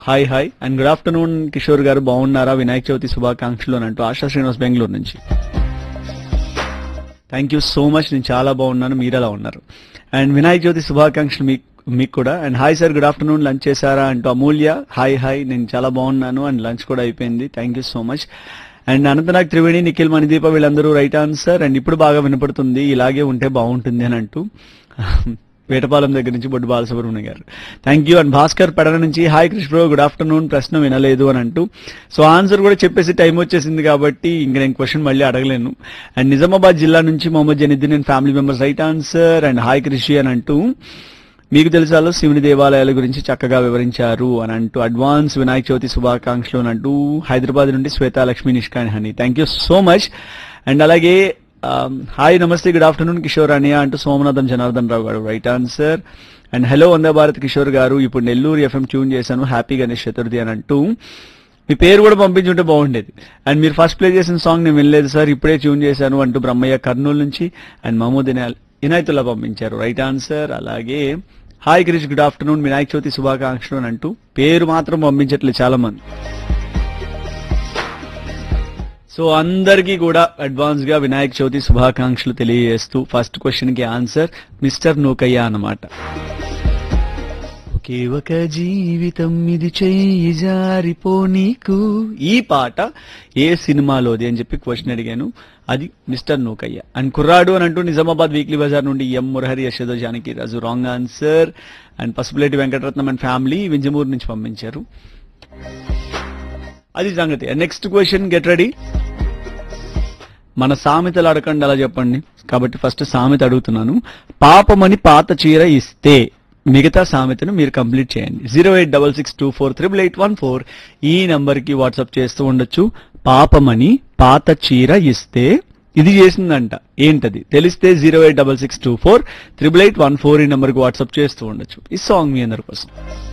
hi hi and good afternoon Kishore garu బాగున్నారా వినాయక చవితి శుభాకాంక్షలు అని అంటూ ఆశా శ్రీనివాస్ బెంగళూరు నుంచి థ్యాంక్ యూ సో మచ్ నేను చాలా బాగున్నాను మీరు ఎలా ఉన్నారు అండ్ వినాయక చవితి శుభాకాంక్షలు మీకు మీకు కూడా and hi sir good afternoon lunch చేశారా అంటూ అమూల్య హాయ్ హాయ్ నేను చాలా బాగున్నాను అండ్ లంచ్ కూడా అయిపోయింది thank you so much and Anantnag Triveni Nikhil Manideepa వీళ్ళందరూ రైట్ ఆన్సర్ అండ్ ఇప్పుడు బాగా వినపడుతుంది ఇలాగే ఉంటే బాగుంటుంది అని అంటూ వేటపాలెం దగ్గర నుంచి Boddu Balasubrahmanya garu thank you and Bhaskar Pedana నుంచి హాయ్ కృష్ణ గుడ్ ఆఫ్టర్నూన్ ప్రశ్న వినలేదు అని అంటూ సో ఆన్సర్ కూడా చెప్పేసి టైం వచ్చేసింది కాబట్టి ఇంక నేను క్వశ్చన్ మళ్ళీ అడగలేను అండ్ నిజామాబాద్ జిల్లా నుంచి Mohammed Janiddin and family members right answer and hi Krishi అని అంటూ మీకు తెలుసాలో శివుని దేవాలయాల గురించి చక్కగా వివరించారు అని అంటూ అడ్వాన్స్ వినాయక చవితి శుభాకాంక్షలు అని అంటూ హైదరాబాద్ నుండి Shweta Lakshmi Nishkan Hani thank you so much and అలాగే హాయ్ నమస్తే గుడ్ ఆఫ్టర్నూన్ కిషోర్ అనియా అంటూ Somanatham Janardhan Rao garu right answer and hello Vande Bharat Kishore garu ఇప్పుడు నెల్లూరు ఎఫ్ఎం ట్యూన్ చేశాను హ్యాపీ గణేష్ చతుర్థి అని అంటూ మీ పేరు కూడా పంపించుంటే బాగుండేది అండ్ మీరు ఫస్ట్ ప్లే చేసిన సాంగ్ నేను వినలేదు సార్ ఇప్పుడే ట్యూన్ చేశాను అంటూ బ్రహ్మయ్య కర్నూలు నుంచి అండ్ మహమూద్ ఇనా- ఇనాయతుల్లా పంపించారు రైట్ ఆన్సర్ అలాగే hi Krish good afternoon Vinayaka Chavithi శుభాకాంక్షలు అని అంటూ పేరు మాత్రం పంపించట్లేదు చాలా మంది సో అందరికీ కూడా అడ్వాన్స్ గా వినాయక చవితి శుభాకాంక్షలు తెలియజేస్తూ ఫస్ట్ క్వశ్చన్ కి ఆన్సర్ మిస్టర్ నూకయ్య అన్నమాట ఒకే ఒక జీవితం ఇది చెయ్యి జారిపో నీకు ఈ పాట ఏ సినిమాలోది అని చెప్పి క్వశ్చన్ అడిగాను అది మిస్టర్ నూకయ్య అండ్ కుర్రాడు అని అంటూ నిజామాబాద్ వీక్లీ బజార్ నుండి M Murahari Yashoda Janaki Raju wrong answer and Pasupuleti Venkataratnam and family Vinjamuru నుంచి పంపించారు అది సంగతి నెక్స్ట్ క్వశ్చన్ గెట్ రెడీ మన సామెతలు అడగండి అలా చెప్పండి కాబట్టి ఫస్ట్ సామెత అడుగుతున్నాను పాపమని పాత చీర ఇస్తే మిగతా సామెతను మీరు కంప్లీట్ చేయండి zero eight double six two four triple eight one four ఈ నంబర్ కి వాట్సాప్ చేస్తూ ఉండొచ్చు పాపమని పాత చీర ఇస్తే ఇది చేసిందంట ఏంటది తెలిస్తే zero eight double six two four triple eight one four ఈ నంబర్ కి వాట్సాప్ చేస్తూ ఉండొచ్చు ఈ సాంగ్ మీ అందరి కోసం